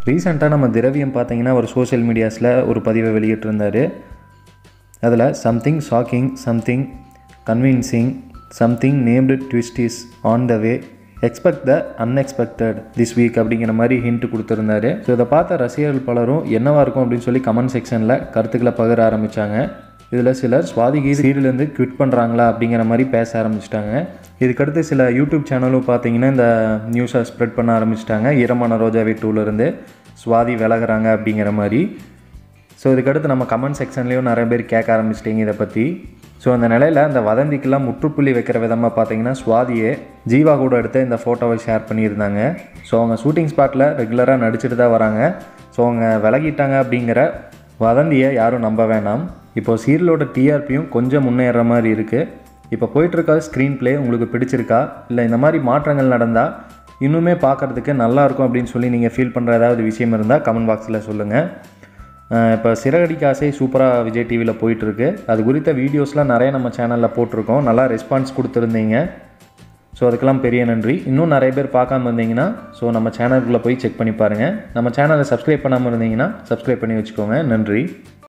ரீசெண்டாக நம்ம திரவியம் பார்த்தீங்கன்னா ஒரு சோஷியல் மீடியாஸில் ஒரு பதிவை வெளியிட்டிருந்தார் அதில் something shocking something convincing something named twist is on the way expect the unexpected this week அப்படிங்கிற மாதிரி ஹிண்ட் கொடுத்துருந்தாரு ஸோ இதை பார்த்த ரசிகர்கள் பலரும் என்னவா இருக்கும் அப்படின்னு சொல்லி கமெண்ட் செக்ஷனில் கருத்துக்களை பகிர ஆரம்பித்தாங்க இதில் சிலர் சுவாதிகி சீரியலேருந்து குவிட் பண்ணுறாங்களா அப்படிங்கிற மாதிரி பேச ஆரம்பிச்சிட்டாங்க இதுக்கடுத்து சில யூடியூப் சேனலும் பார்த்தீங்கன்னா இந்த நியூஸை ஸ்ப்ரெட் பண்ண ஆரம்பிச்சிட்டாங்க ஈரமான ரோஜாவே டூலேருந்து சுவாதி விலகுறாங்க அப்படிங்கிற மாதிரி ஸோ இதுக்கடுத்து நம்ம கமெண்ட் செக்ஷன்லேயும் நிறைய பேர் கேட்க ஆரம்பிச்சிட்டிங்க இதை பற்றி ஸோ அந்த நிலையில் அந்த வதந்திக்கெல்லாம் முற்றுப்புள்ளி வைக்கிற விதமாக பார்த்தீங்கன்னா சுவாதியே ஜீவா கூட எடுத்த இந்த ஃபோட்டோவை ஷேர் பண்ணியிருந்தாங்க ஸோ அவங்க ஷூட்டிங் ஸ்பாட்டில் ரெகுலராக நடிச்சுட்டு தான் வராங்க ஸோ அவங்க விலகிட்டாங்க அப்படிங்கிற வதந்தியை யாரும் நம்ப வேணாம் இப்போது சீரியலோட டிஆர்பியும் கொஞ்சம் முன்னேற மாதிரி இருக்குது இப்போ போயிட்டுருக்க ஸ்க்ரீன் ப்ளே உங்களுக்கு பிடிச்சிருக்கா இல்லை இந்த மாதிரி மாற்றங்கள் நடந்தால் இன்னுமே பார்க்குறதுக்கு நல்லாயிருக்கும் அப்படின்னு சொல்லி நீங்கள் ஃபீல் பண்ணுற ஏதாவது விஷயம் இருந்தால் கமெண்ட் பாக்ஸில் சொல்லுங்கள் இப்போ சிறகடிக்க ஆசை சூப்பராக விஜய் டிவியில் போயிட்டுருக்கு அது குறித்த வீடியோஸ்லாம் நிறைய நம்ம சேனலில் போட்டிருக்கோம் நல்லா ரெஸ்பான்ஸ் கொடுத்துருந்தீங்க ஸோ அதுக்கெல்லாம் பெரிய நன்றி இன்னும் நிறைய பேர் பார்க்காம இருந்தீங்கன்னா ஸோ நம்ம சேனலுக்குள்ளே போய் செக் பண்ணி பாருங்கள் நம்ம சேனலை சப்ஸ்கிரைப் பண்ணாமல் இருந்தீங்கன்னா சப்ஸ்கிரைப் பண்ணி வச்சுக்கோங்க நன்றி